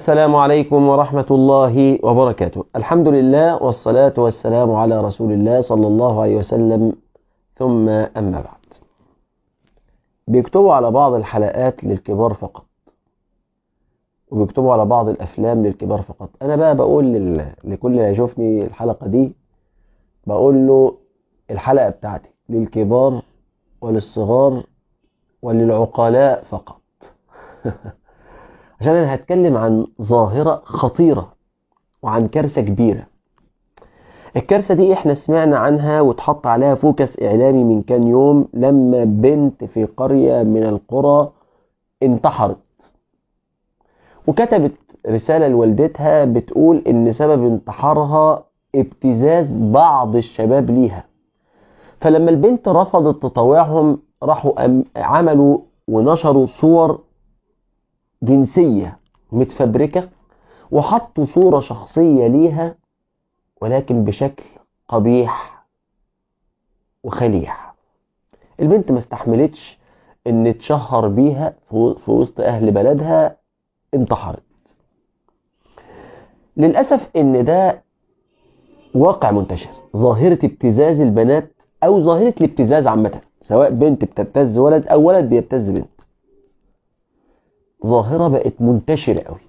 السلام عليكم ورحمة الله وبركاته الحمد لله والصلاة والسلام على رسول الله صلى الله عليه وسلم ثم أما بعد بيكتبوا على بعض الحلقات للكبار فقط وبيكتبوا على بعض الأفلام للكبار فقط أنا بقى بقول لل... لكل اللي يشوفني الحلقة دي بقول له الحلقة بتاعتي للكبار وللصغار وللعقلاء فقط عشان انا هتكلم عن ظاهرة خطيرة وعن كارثة كبيرة الكارثة دي احنا سمعنا عنها واتحط عليها فوكس اعلامي من كام يوم لما بنت في قرية من القرى انتحرت وكتبت رسالة لوالدتها بتقول ان سبب انتحارها ابتزاز بعض الشباب ليها فلما البنت رفضت تطوعهم راحوا أم- عملوا ونشروا صور جنسية متفبركة وحطوا صورة شخصية ليها ولكن بشكل قبيح وخليع البنت ما استحملتش ان تشهر بيها في في وسط اهل بلدها انتحرت للأسف ان ده واقع منتشر ظاهرة ابتزاز البنات او ظاهرة الابتزاز عامة سواء بنت بتبتز ولد او ولد بيبتز بنت ظاهرة بقت منتشرة قوي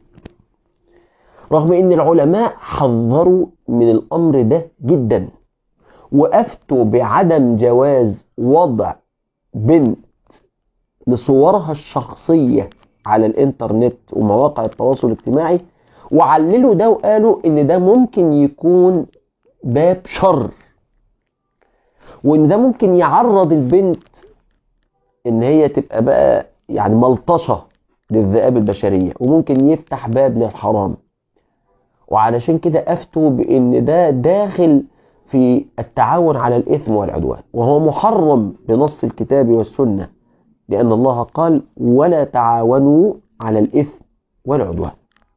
رغم ان العلماء حذروا من الامر ده جدا وافتوا بعدم جواز وضع بنت لصورها الشخصية على الانترنت ومواقع التواصل الاجتماعي وعللوا ده وقالوا ان ده ممكن يكون باب شر وان ده ممكن يعرض البنت ان هي تبقى بقى يعني ملطشه للذئاب البشريه وممكن يفتح باب للحرام وعلشان كده افتوا بان ده داخل في التعاون على الاثم والعدوان وهو محرم بنص الكتاب والسنه لان الله قال ولا تعاونوا على الاثم والعدوان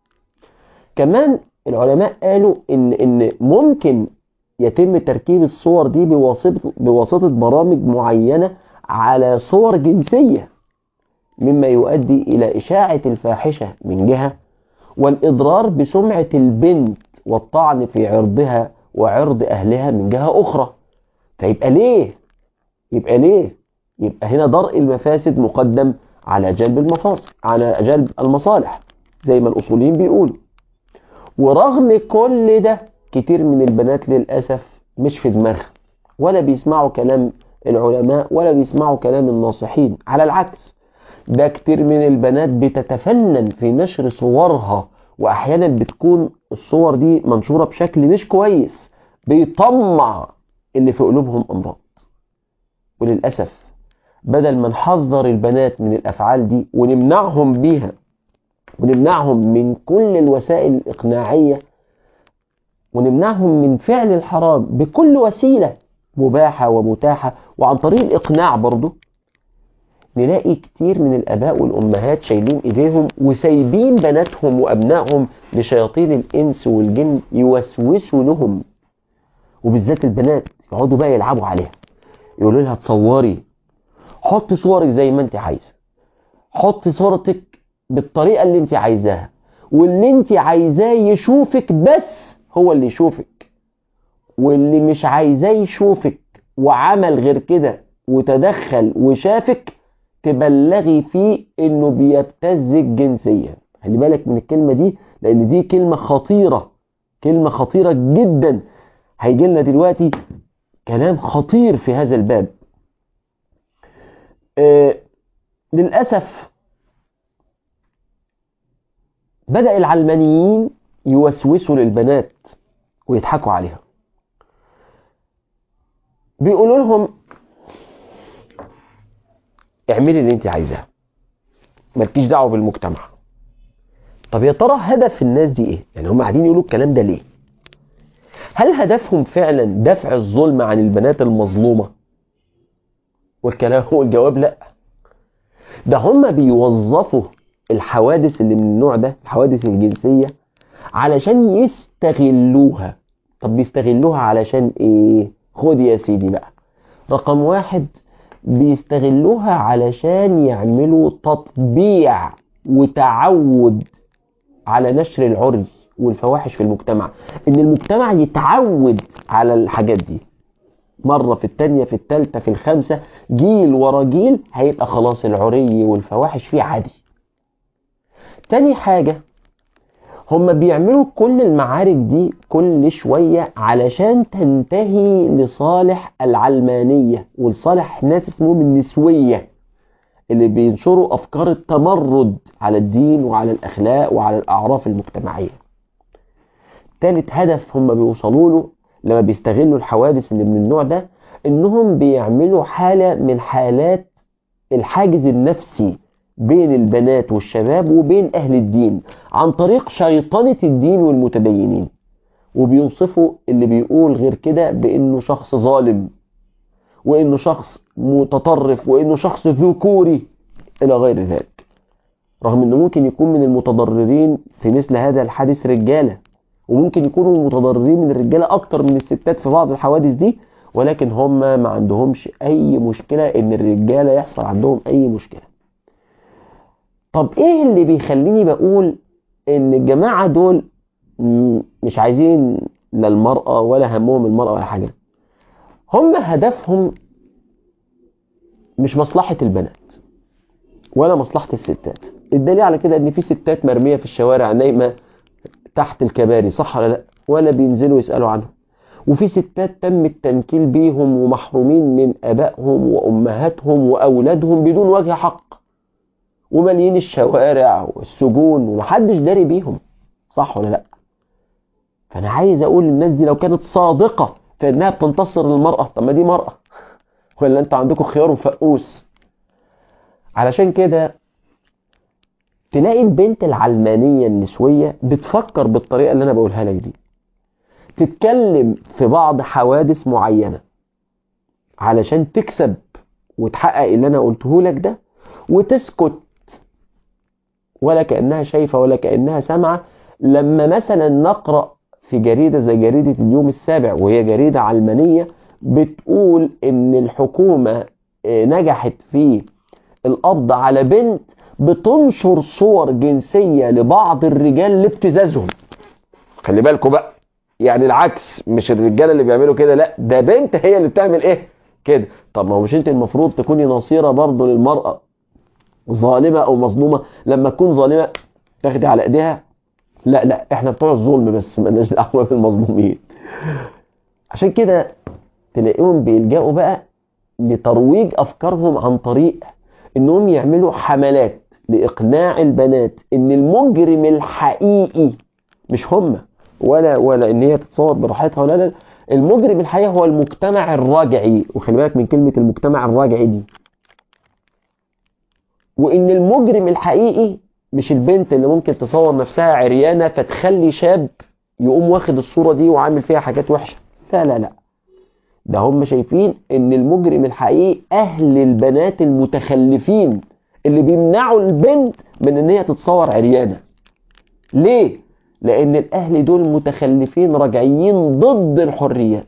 كمان العلماء قالوا ان ان ممكن يتم تركيب الصور دي بواسطة, بواسطة برامج معينة على صور جنسية مما يؤدي إلى إشاعة الفاحشة من جهة والإضرار بسمعة البنت والطعن في عرضها وعرض أهلها من جهة أخرى فيبقى ليه؟ يبقى ليه؟ يبقى هنا درء المفاسد مقدم على جلب المفاصل على جلب المصالح زي ما الأصوليين بيقولوا ورغم كل ده كتير من البنات للأسف مش في دماغها ولا بيسمعوا كلام العلماء ولا بيسمعوا كلام الناصحين على العكس ده كتير من البنات بتتفنن في نشر صورها وأحيانا بتكون الصور دي منشورة بشكل مش كويس بيطمع اللي في قلوبهم أمراض وللأسف بدل ما نحذر البنات من الأفعال دي ونمنعهم بيها ونمنعهم من كل الوسائل الإقناعية ونمنعهم من فعل الحرام بكل وسيلة مباحة ومتاحة وعن طريق الإقناع برضو نلاقي كتير من الآباء والأمهات شايلين إيديهم وسايبين بناتهم وأبنائهم لشياطين الإنس والجن يوسوسوا لهم وبالذات البنات يقعدوا بقى يلعبوا عليها يقولوا لها تصوري حطي صورك زي ما انت عايزة حطي صورتك بالطريقة اللي انت عايزاها واللي انت عايزاه يشوفك بس هو اللي يشوفك واللي مش عايزاه يشوفك وعمل غير كده وتدخل وشافك تبلغي فيه انه بيبتزك جنسيا خلي بالك من الكلمة دي لان دي كلمة خطيرة كلمة خطيرة جدا هيجي لنا دلوقتي كلام خطير في هذا الباب آه للأسف بدأ العلمانيين يوسوسوا للبنات ويضحكوا عليها بيقولوا لهم اعملي اللي انت عايزاه مالكيش دعوه بالمجتمع طب يا ترى هدف الناس دي ايه يعني هم قاعدين يقولوا الكلام ده ليه هل هدفهم فعلا دفع الظلم عن البنات المظلومه والكلام والجواب لا ده هم بيوظفوا الحوادث اللي من النوع ده الحوادث الجنسيه علشان يستغلوها طب بيستغلوها علشان ايه خد يا سيدي بقى رقم واحد بيستغلوها علشان يعملوا تطبيع وتعود على نشر العري والفواحش في المجتمع ان المجتمع يتعود على الحاجات دي مرة في التانية في التالتة في الخامسة جيل ورا جيل هيبقى خلاص العري والفواحش فيه عادي تاني حاجة هم بيعملوا كل المعارك دي كل شوية علشان تنتهي لصالح العلمانية ولصالح ناس اسمهم النسوية اللي بينشروا أفكار التمرد على الدين وعلى الأخلاق وعلى الأعراف المجتمعية تالت هدف هم بيوصلوا له لما بيستغلوا الحوادث اللي من النوع ده انهم بيعملوا حالة من حالات الحاجز النفسي بين البنات والشباب وبين اهل الدين عن طريق شيطنة الدين والمتدينين وبيوصفوا اللي بيقول غير كده بانه شخص ظالم وانه شخص متطرف وانه شخص ذكوري الى غير ذلك رغم انه ممكن يكون من المتضررين في مثل هذا الحادث رجاله وممكن يكونوا متضررين من الرجاله اكتر من الستات في بعض الحوادث دي ولكن هم ما عندهمش اي مشكله ان الرجاله يحصل عندهم اي مشكله طب ايه اللي بيخليني بقول ان الجماعه دول مش عايزين لا المراه ولا همهم المراه ولا حاجه هم هدفهم مش مصلحه البنات ولا مصلحه الستات الدليل على كده ان في ستات مرميه في الشوارع نايمه تحت الكباري صح ولا لا ولا بينزلوا يسألوا عنهم وفي ستات تم التنكيل بيهم ومحرومين من أبائهم وأمهاتهم وأولادهم بدون وجه حق ومالين الشوارع والسجون ومحدش داري بيهم صح ولا لا فأنا عايز أقول للناس دي لو كانت صادقة في إنها بتنتصر للمرأة طب ما دي مرأة ولا أنتوا عندكم خيار وفقوس علشان كده تلاقي البنت العلمانية النسوية بتفكر بالطريقة اللي أنا بقولها لك دي تتكلم في بعض حوادث معينة علشان تكسب وتحقق اللي أنا قلته لك ده وتسكت ولا كأنها شايفة ولا كأنها سامعة لما مثلا نقرأ في جريدة زي جريدة اليوم السابع وهي جريدة علمانية بتقول إن الحكومة نجحت في القبض على بنت بتنشر صور جنسية لبعض الرجال لابتزازهم خلي بالكم بقى يعني العكس مش الرجالة اللي بيعملوا كده لا ده بنت هي اللي بتعمل ايه كده طب ما هو مش انت المفروض تكوني نصيرة برضه للمرأة ظالمة او مظلومة لما تكون ظالمة تاخدي على ايديها لا لا احنا بتوع الظلم بس مالناش دعوه بالمظلومين عشان كده تلاقيهم بيلجأوا بقى لترويج افكارهم عن طريق انهم يعملوا حملات لاقناع البنات ان المجرم الحقيقي مش هم ولا ولا ان هي تتصور براحتها ولا لا المجرم الحقيقي هو المجتمع الراجعي وخلي بالك من كلمه المجتمع الراجعي دي وان المجرم الحقيقي مش البنت اللي ممكن تصور نفسها عريانه فتخلي شاب يقوم واخد الصوره دي وعامل فيها حاجات وحشه لا لا لا ده هم شايفين ان المجرم الحقيقي اهل البنات المتخلفين اللي بيمنعوا البنت من ان هي تتصور عريانه ليه لان الاهل دول متخلفين رجعيين ضد الحريات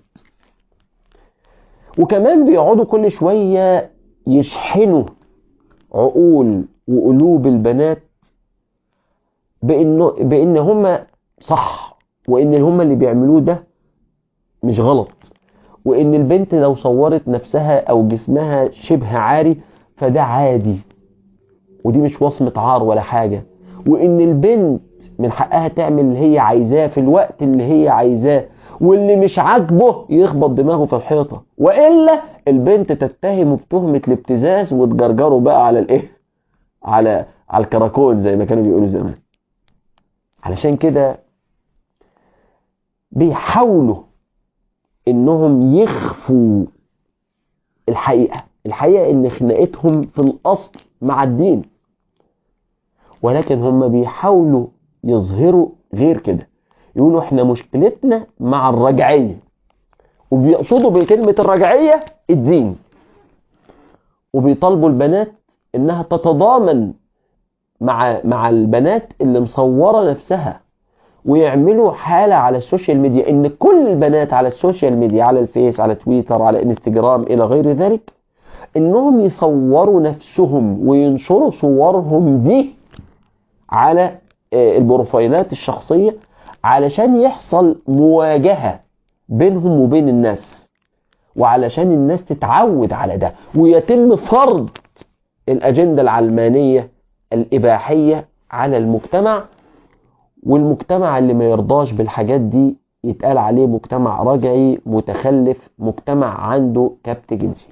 وكمان بيقعدوا كل شويه يشحنوا عقول وقلوب البنات بانه بان هم صح وان هم اللي بيعملوه ده مش غلط وان البنت لو صورت نفسها او جسمها شبه عاري فده عادي ودي مش وصمة عار ولا حاجة وان البنت من حقها تعمل اللي هي عايزاه في الوقت اللي هي عايزاه واللي مش عاجبه يخبط دماغه في الحيطة والا البنت تتهمه بتهمة الابتزاز وتجرجره بقى على الايه على على الكراكون زي ما كانوا بيقولوا زمان علشان كده بيحاولوا انهم يخفوا الحقيقة الحقيقة ان خناقتهم في الاصل مع الدين ولكن هم بيحاولوا يظهروا غير كده يقولوا احنا مشكلتنا مع الرجعية وبيقصدوا بكلمة الرجعية الدين وبيطالبوا البنات انها تتضامن مع مع البنات اللي مصورة نفسها ويعملوا حالة على السوشيال ميديا ان كل البنات على السوشيال ميديا على الفيس على تويتر على انستجرام الى غير ذلك انهم يصوروا نفسهم وينشروا صورهم دي على البروفايلات الشخصية علشان يحصل مواجهة بينهم وبين الناس وعلشان الناس تتعود على ده ويتم فرض الأجندة العلمانية الإباحية على المجتمع والمجتمع اللي ما يرضاش بالحاجات دي يتقال عليه مجتمع رجعي متخلف مجتمع عنده كبت جنسي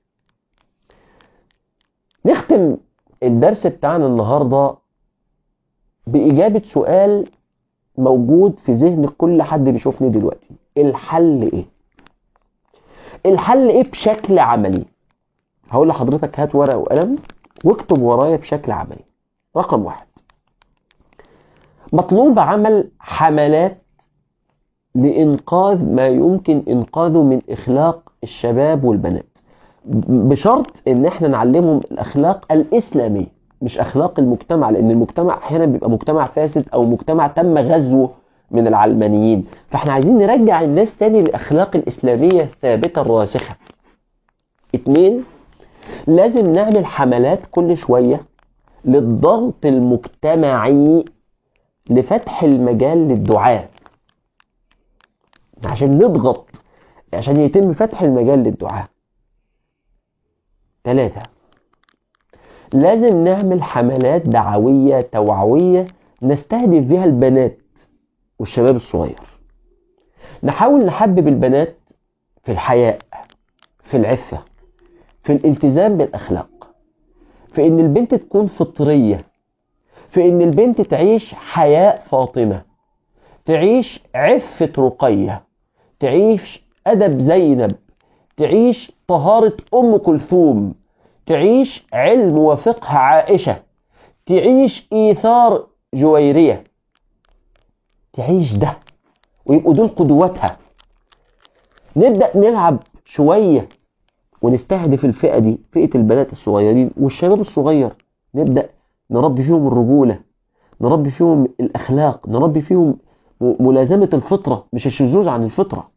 نختم الدرس بتاعنا النهاردة بإجابة سؤال موجود في ذهن كل حد بيشوفني دلوقتي الحل ايه الحل ايه بشكل عملي هقول لحضرتك هات ورقة وقلم واكتب ورايا بشكل عملي رقم واحد مطلوب عمل حملات لإنقاذ ما يمكن إنقاذه من إخلاق الشباب والبنات بشرط إن إحنا نعلمهم الأخلاق الإسلامية مش أخلاق المجتمع لأن المجتمع أحيانا بيبقى مجتمع فاسد أو مجتمع تم غزوه من العلمانيين فإحنا عايزين نرجع الناس تاني للأخلاق الإسلامية الثابتة الراسخة اتنين لازم نعمل حملات كل شوية للضغط المجتمعي لفتح المجال للدعاء عشان نضغط عشان يتم فتح المجال للدعاء ثلاثة لازم نعمل حملات دعوية توعوية نستهدف بها البنات والشباب الصغير نحاول نحبب البنات في الحياء في العفة في الالتزام بالأخلاق في إن البنت تكون فطرية في إن البنت تعيش حياء فاطمة تعيش عفة رقية تعيش أدب زينب تعيش طهارة أم كلثوم تعيش علم وفقه عائشة تعيش إيثار جويرية تعيش ده ويبقوا دول قدوتها نبدأ نلعب شوية ونستهدف الفئة دي فئة البنات الصغيرين والشباب الصغير نبدأ نربي فيهم الرجولة نربي فيهم الأخلاق نربي فيهم ملازمة الفطرة مش الشذوذ عن الفطرة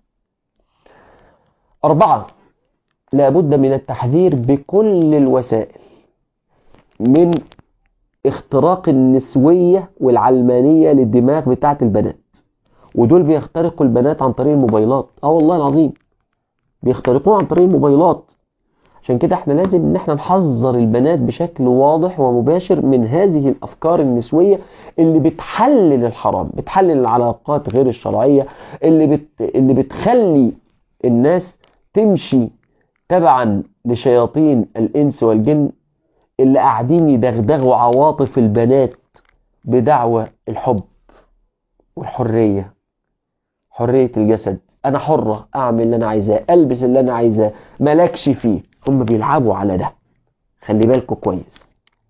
أربعة لابد من التحذير بكل الوسائل من اختراق النسوية والعلمانية للدماغ بتاعة البنات ودول بيخترقوا البنات عن طريق الموبايلات اه والله العظيم بيخترقوها عن طريق الموبايلات عشان كده احنا لازم ان احنا نحذر البنات بشكل واضح ومباشر من هذه الافكار النسوية اللي بتحلل الحرام بتحلل العلاقات غير الشرعية اللي بت... اللي بتخلي الناس تمشي تبعا لشياطين الانس والجن اللي قاعدين يدغدغوا عواطف البنات بدعوى الحب والحرية حرية الجسد انا حرة اعمل اللي انا عايزاه البس اللي انا عايزاه مالكش فيه هم بيلعبوا على ده خلي بالكم كويس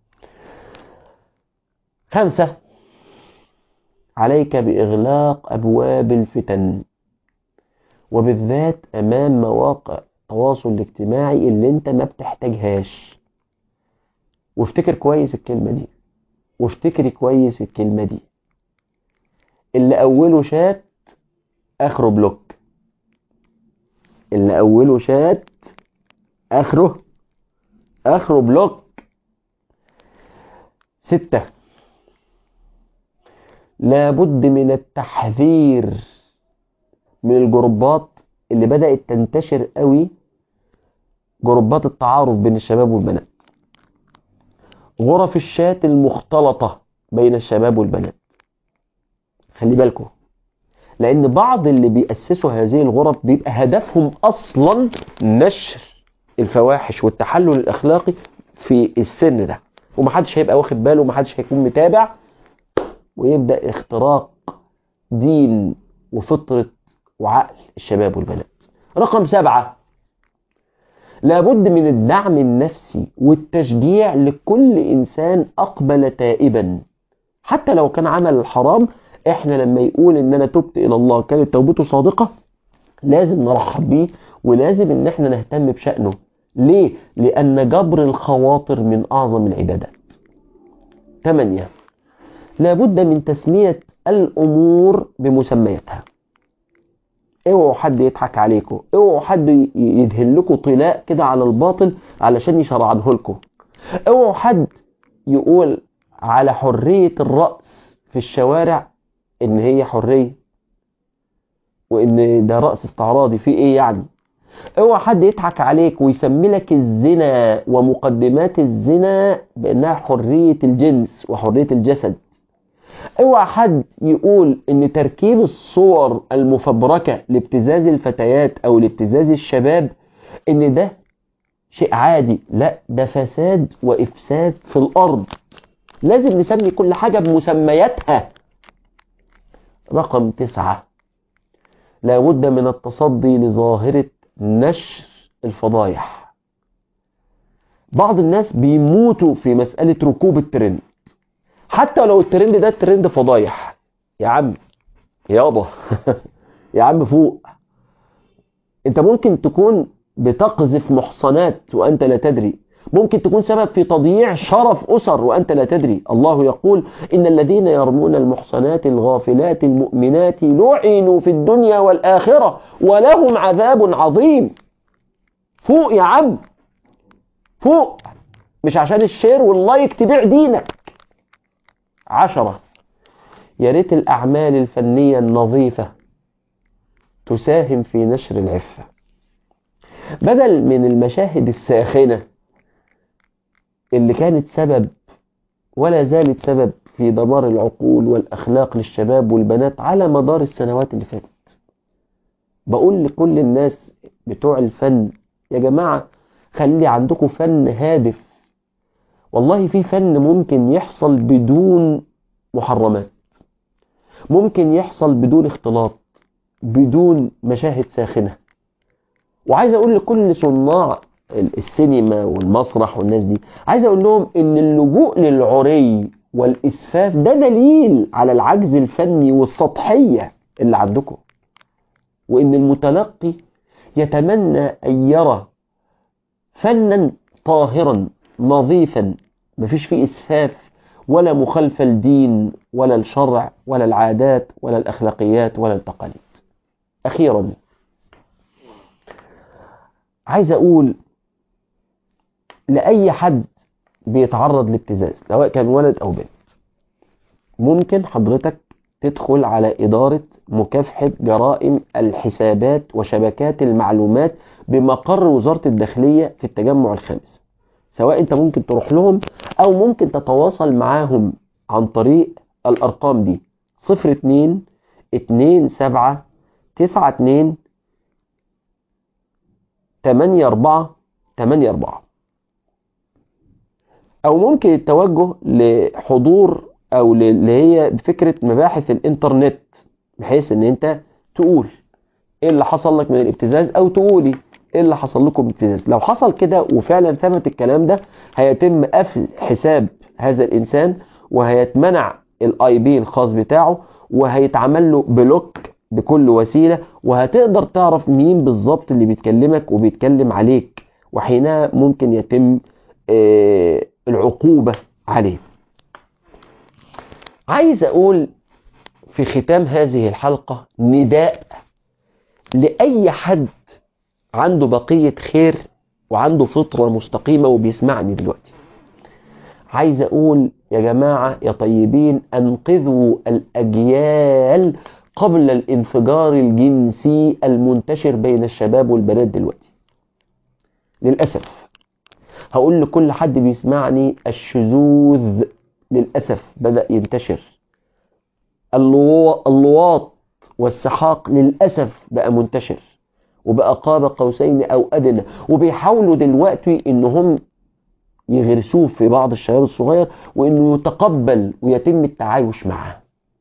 خمسة عليك بإغلاق أبواب الفتن وبالذات أمام مواقع التواصل الاجتماعي اللي انت ما بتحتاجهاش وافتكر كويس الكلمة دي وافتكري كويس الكلمة دي اللي أوله شات آخره بلوك اللي أوله شات آخره آخره بلوك ستة لابد من التحذير من الجروبات اللي بدأت تنتشر قوي جروبات التعارف بين الشباب والبنات غرف الشات المختلطة بين الشباب والبنات خلي بالكم لأن بعض اللي بيأسسوا هذه الغرف بيبقى هدفهم أصلا نشر الفواحش والتحلل الأخلاقي في السن ده ومحدش هيبقى واخد باله ومحدش هيكون متابع ويبدأ اختراق دين وفطرة وعقل الشباب والبنات رقم سبعة لابد من الدعم النفسي والتشجيع لكل إنسان أقبل تائبا حتى لو كان عمل الحرام احنا لما يقول ان انا تبت الى الله كانت توبته صادقة لازم نرحب بيه ولازم ان احنا نهتم بشأنه ليه؟ لأن جبر الخواطر من أعظم العبادات ثمانية لابد من تسمية الأمور بمسمياتها اوعوا حد يضحك عليكم اوعوا حد يدهن لكم طلاء كده على الباطل علشان يشرعنه لكم اوعوا حد يقول على حرية الرأس في الشوارع ان هي حرية وان ده رأس استعراضي في ايه يعني اوعى حد يضحك عليك ويسمي لك الزنا ومقدمات الزنا بانها حرية الجنس وحرية الجسد اوعى حد يقول ان تركيب الصور المفبركة لابتزاز الفتيات او لابتزاز الشباب ان ده شيء عادي لا ده فساد وافساد في الارض لازم نسمي كل حاجة بمسمياتها رقم تسعة لابد من التصدي لظاهرة نشر الفضايح بعض الناس بيموتوا في مسألة ركوب الترند حتى لو الترند ده الترند فضايح يا عم يابا يا عم فوق انت ممكن تكون بتقذف محصنات وانت لا تدري ممكن تكون سبب في تضييع شرف أسر وأنت لا تدري الله يقول إن الذين يرمون المحصنات الغافلات المؤمنات لعنوا في الدنيا والآخرة ولهم عذاب عظيم فوق يا عم فوق مش عشان الشير واللايك تبيع دينك عشرة يا ريت الأعمال الفنية النظيفة تساهم في نشر العفة بدل من المشاهد الساخنة اللي كانت سبب ولا زالت سبب في دمار العقول والأخلاق للشباب والبنات على مدار السنوات اللي فاتت بقول لكل الناس بتوع الفن يا جماعة خلي عندكم فن هادف والله في فن ممكن يحصل بدون محرمات ممكن يحصل بدون اختلاط بدون مشاهد ساخنة وعايز اقول لكل صناع السينما والمسرح والناس دي عايز اقول لهم ان اللجوء للعري والاسفاف ده دليل على العجز الفني والسطحية اللي عندكم وان المتلقي يتمنى ان يرى فنا طاهرا نظيفا مفيش فيه اسفاف ولا مخالفة الدين ولا الشرع ولا العادات ولا الاخلاقيات ولا التقاليد اخيرا عايز اقول لأي حد بيتعرض لابتزاز سواء كان ولد أو بنت ممكن حضرتك تدخل على إدارة مكافحة جرائم الحسابات وشبكات المعلومات بمقر وزارة الداخلية في التجمع الخامس سواء انت ممكن تروح لهم او ممكن تتواصل معاهم عن طريق الارقام دي صفر اتنين اتنين سبعة تسعة اتنين تمانية اربعة تمانية اربعة او ممكن التوجه لحضور او اللي هي فكرة مباحث الانترنت بحيث ان انت تقول ايه اللي حصل لك من الابتزاز او تقولي ايه اللي حصل لكم ابتزاز لو حصل كده وفعلا ثبت الكلام ده هيتم قفل حساب هذا الانسان وهيتمنع الاي بي الخاص بتاعه وهيتعمل له بلوك بكل وسيلة وهتقدر تعرف مين بالظبط اللي بيتكلمك وبيتكلم عليك وحينها ممكن يتم آه العقوبة عليه عايز اقول في ختام هذه الحلقة نداء لأي حد عنده بقية خير وعنده فطرة مستقيمة وبيسمعني دلوقتي عايز أقول يا جماعة يا طيبين أنقذوا الأجيال قبل الانفجار الجنسي المنتشر بين الشباب والبنات دلوقتي للأسف هقول لكل حد بيسمعني الشذوذ للأسف بدأ ينتشر اللواط والسحاق للأسف بقى منتشر وبقى قاب قوسين أو أدنى وبيحاولوا دلوقتي إنهم يغرسوه في بعض الشباب الصغير وإنه يتقبل ويتم التعايش معه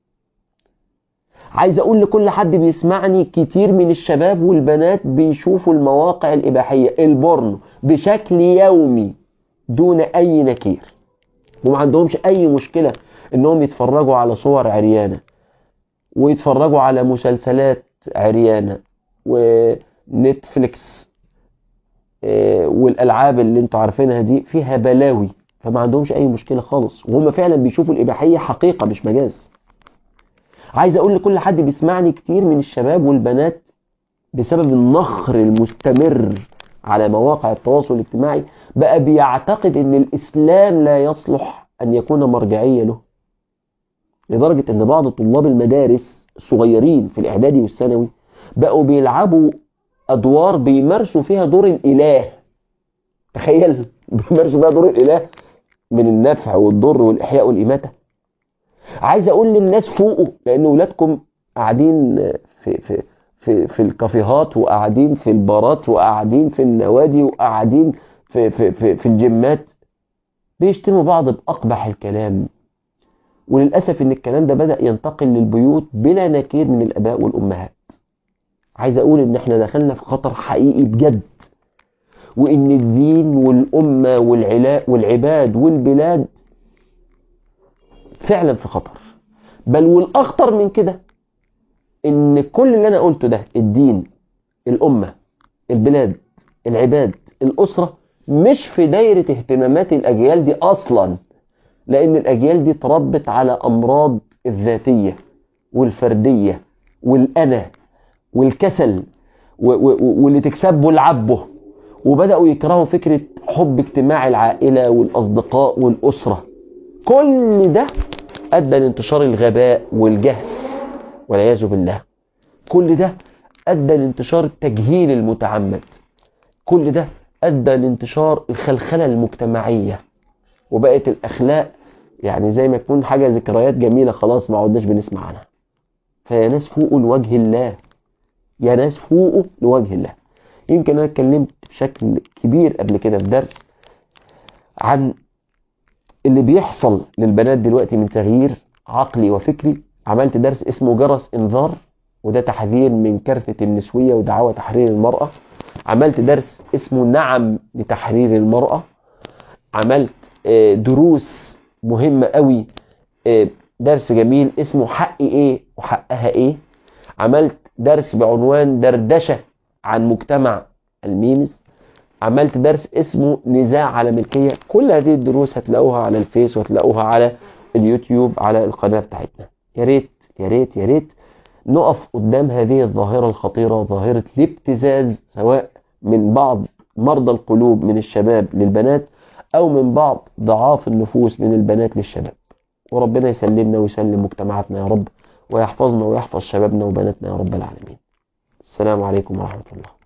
عايز أقول لكل حد بيسمعني كتير من الشباب والبنات بيشوفوا المواقع الإباحية البورنو بشكل يومي دون أي نكير وما عندهمش أي مشكلة إنهم يتفرجوا على صور عريانة ويتفرجوا على مسلسلات عريانة ونتفليكس والألعاب اللي انتوا عارفينها دي فيها بلاوي فما عندهمش أي مشكلة خالص وهم فعلا بيشوفوا الإباحية حقيقة مش مجاز عايز أقول لكل حد بيسمعني كتير من الشباب والبنات بسبب النخر المستمر على مواقع التواصل الاجتماعي بقى بيعتقد ان الإسلام لا يصلح أن يكون مرجعية له لدرجة ان بعض طلاب المدارس الصغيرين في الاعدادي والثانوي بقوا بيلعبوا ادوار بيمارسوا فيها دور الاله تخيل بيمارسوا فيها دور الاله من النفع والضر والاحياء والاماته عايز اقول للناس فوقوا لان ولادكم قاعدين في في في في الكافيهات وقاعدين في البارات وقاعدين في النوادي وقاعدين في في في, في الجيمات بيشتموا بعض باقبح الكلام وللاسف ان الكلام ده بدا ينتقل للبيوت بلا نكير من الاباء والامهات عايز اقول ان احنا دخلنا في خطر حقيقي بجد وان الدين والامه والعلاء والعباد والبلاد فعلا في خطر بل والاخطر من كده ان كل اللي انا قلته ده الدين الامه البلاد العباد الاسره مش في دايره اهتمامات الاجيال دي اصلا لان الاجيال دي اتربت على امراض الذاتيه والفرديه والانا والكسل واللي تكسبه لعبه وبداوا يكرهوا فكره حب اجتماع العائله والاصدقاء والاسره كل ده ادى لانتشار الغباء والجهل والعياذ بالله كل ده ادى لانتشار التجهيل المتعمد كل ده ادى لانتشار الخلخله المجتمعيه وبقت الاخلاق يعني زي ما تكون حاجه ذكريات جميله خلاص ما عدناش بنسمع عنها فيا ناس فوقوا لوجه الله يا ناس فوقوا لوجه الله يمكن انا اتكلمت بشكل كبير قبل كده في درس عن اللي بيحصل للبنات دلوقتي من تغيير عقلي وفكري عملت درس اسمه جرس انذار وده تحذير من كارثة النسوية ودعوة تحرير المرأة عملت درس اسمه نعم لتحرير المرأة عملت دروس مهمة قوي درس جميل اسمه حقي ايه وحقها ايه عملت درس بعنوان دردشة عن مجتمع الميمز عملت درس اسمه نزاع على ملكية كل هذه الدروس هتلاقوها على الفيس وهتلاقوها على اليوتيوب على القناة بتاعتنا يا ريت يا ريت يا ريت نقف قدام هذه الظاهرة الخطيرة ظاهرة الابتزاز سواء من بعض مرضى القلوب من الشباب للبنات أو من بعض ضعاف النفوس من البنات للشباب وربنا يسلمنا ويسلم مجتمعاتنا يا رب ويحفظنا ويحفظ شبابنا وبناتنا يا رب العالمين السلام عليكم ورحمة الله